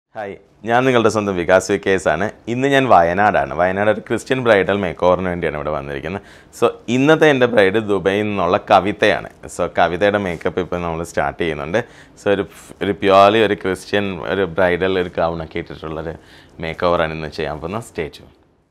Hi ഞാൻ നിങ്ങളുടെ സ്വന്തം വികാസ് വി കേസ് ആണ് ഇന്ന് ഞാൻ വയനാടാണ് വയനാട് ഒരു ക്രിസ്ത്യൻ ബ്രൈഡൽ മേക്ക് ഓവറിന് വേണ്ടിയാണ് ഇവിടെ വന്നിരിക്കുന്നത് സോ ഇന്നത്തെ എൻ്റെ ബ്രൈഡ് ദുബൈയിൽ നിന്നുള്ള കവിതയാണ് സോ കവിതയുടെ മേക്കപ്പ് ഇപ്പോൾ നമ്മൾ സ്റ്റാർട്ട് ചെയ്യുന്നുണ്ട് സോ ഒരു ഒരു പ്യോർലി ഒരു ക്രിസ്ത്യൻ ഒരു ബ്രൈഡൽ ഒരു ഗൗണൊക്കെ ഇട്ടിട്ടുള്ളൊരു മേക്ക് ഓവറാണ് ഇന്ന് ചെയ്യാൻ പോകുന്ന stage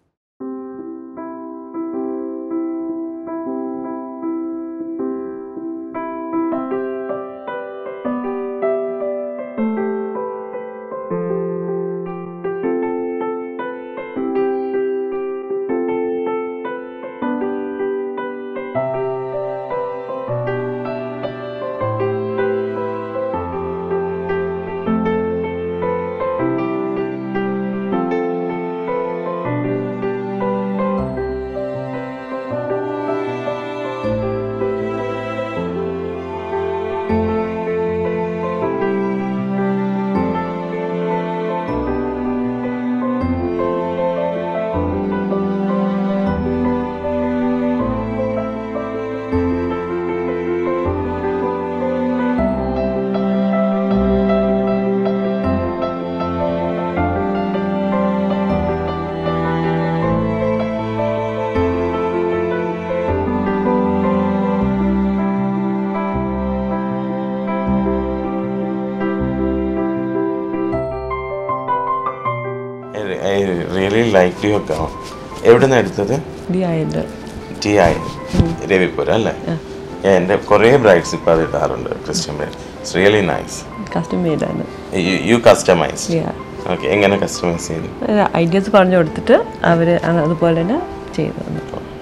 I really like you gown എവിടെ നിന്ന് എടുത്തത് ഡി ആയിട്ട് ടി ആയി രവിപുരം അല്ലേ എൻ്റെ കുറേ ബ്രൈഡ്സ് ഇപ്പോൾ അത് ഇടാറുണ്ട് Christian bride it's really nice custom മെയ്ഡാണ് യു കസ്റ്റമൈസ് Yeah. ഓക്കെ എങ്ങനെ കസ്റ്റമൈസ് ചെയ്തു ഐഡിയാസ് പറഞ്ഞു കൊടുത്തിട്ട് അവർ അതുപോലെ തന്നെ ചെയ്തു തന്നു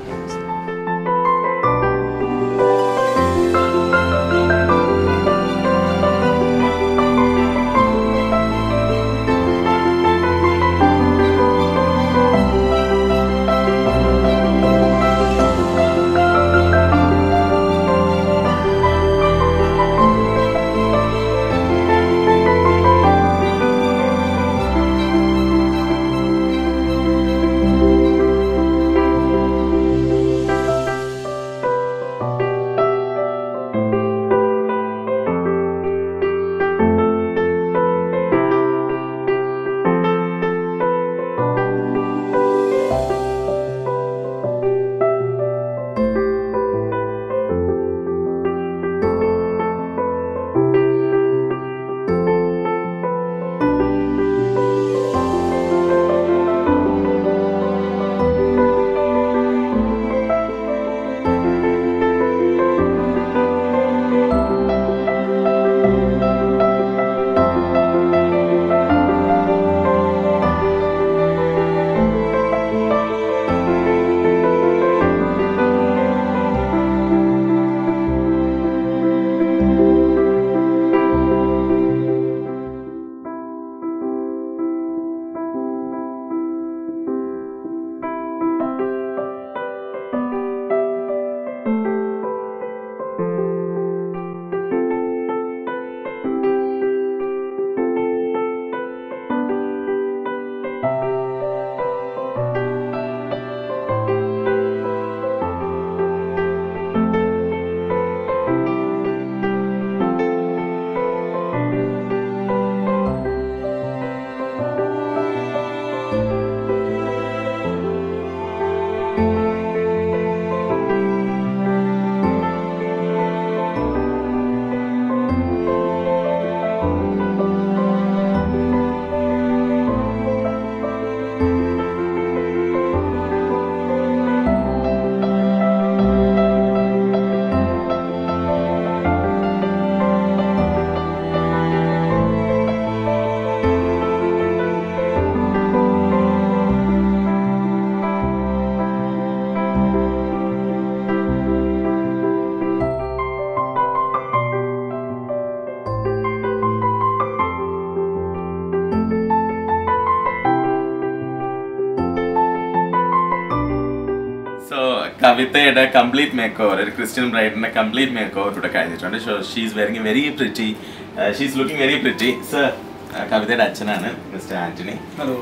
സോ കവിതയുടെ കംപ്ലീറ്റ് മേക്ക് ഓവർ ഒരു ക്രിസ്ത്യൻ ബ്രൈഡിന്റെ കംപ്ലീറ്റ് മേക്ക് ഓവർ ഇവിടെ കഴിഞ്ഞിട്ടുണ്ട് so she's wearing very pretty she's looking very pretty sir കവിതയുടെ അച്ഛനാണ് മിസ്റ്റർ ആന്റണി ഹലോ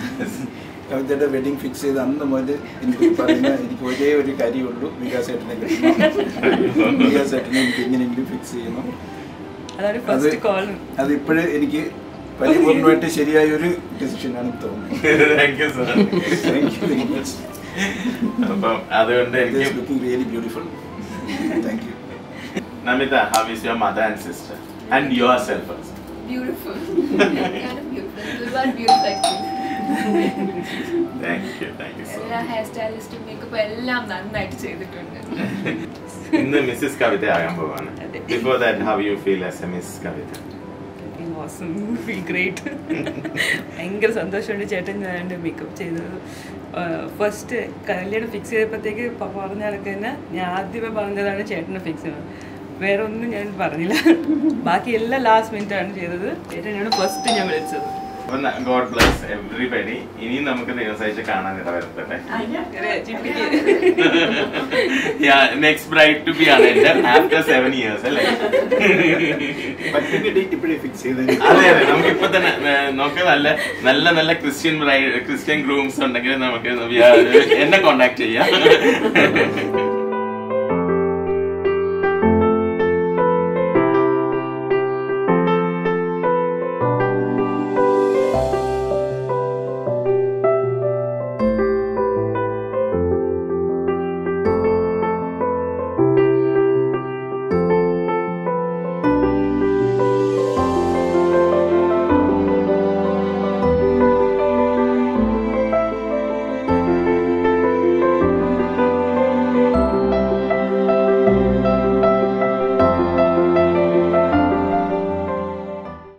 കവിതയുടെ വെഡിങ് ഫിക്സ് ചെയ്ത് അന്ന് മുതൽ എനിക്ക് പറയുന്ന എനിക്ക് ഒരേ ഒരു കാര്യമുള്ളൂ വികാസ് ഏട്ടനെ കിട്ടണം വികാസ് ഏട്ടനെ എനിക്ക് എങ്ങനെയെങ്കിലും ഫിക്സ് ചെയ്യണം അതാണ് അത് ഫസ്റ്റ് കോൾ അതിപ്പോഴ് എനിക്ക് പരിപൂർണമായിട്ട് ശരിയായ ഒരു ഡിസിഷനാണ് തോന്നുന്നത് thank you sir thank you very much അപ്പം അതുകൊണ്ട് എനിക്ക് looking really beautiful thank you Namitha how is your mother and sister and your self beautiful beautiful ഒരുപാട് beautiful actually thank you thank you so എല്ലാ ഹെയർ സ്റ്റൈലിസ്റ്റും makeup എല്ലാം നന്നായിട്ട് ചെയ്തിട്ടുണ്ട് ഇന്ന് മിസ്സിസ് കവിത ആകാൻ പോവാണ് അതെ. Before that how you feel as a Miss Kavitha feel great ഭയങ്കര സന്തോഷമുണ്ട് ചേട്ടൻ ഞാൻ മേക്കപ്പ് ചെയ്തത് ഫസ്റ്റ് കല്യാണം ഫിക്സ് ചെയ്തപ്പോഴത്തേക്ക് പറഞ്ഞ കണക്ക് തന്നെ ഞാൻ ആദ്യമേ പറഞ്ഞതാണ് ചേട്ടനെ ഫിക്സ് ചെയ്തത് വേറെ ഒന്നും ഞാൻ പറഞ്ഞില്ല ബാക്കി എല്ലാം ലാസ്റ്റ് മിനിറ്റ് ആണ് ചെയ്തത് ചേട്ടനാണ് ഫസ്റ്റ് ഞാൻ വിളിച്ചത് ഗോഡ് ബ്ലസ് എവറിബഡി ഇനിയും നമുക്ക് ദിവസമായിട്ട് കാണാൻ ഇടവരുത്തട്ടെ നെക്സ്റ്റ് ബ്രൈഡ് ടു ബി ആണ് എന്റെ ആഫ്റ്റർ സെവൻ ഇയേഴ്സ് അല്ലേ പറ്റിന്റെ ഡേറ്റ് ഇപ്പോഴേ ഫിക്സ് ചെയ്തത് അതെ അതെ നമുക്ക് ഇപ്പൊ തന്നെ ഏർ, നമുക്ക് നല്ല നല്ല നല്ല ക്രിസ്ത്യൻ ബ്രൈഡ് ക്രിസ്ത്യൻ ഗ്രൂംസ് ഉണ്ടെങ്കിൽ നമുക്ക് we are- എന്നെ കോണ്ടാക്ട് ചെയ്യാം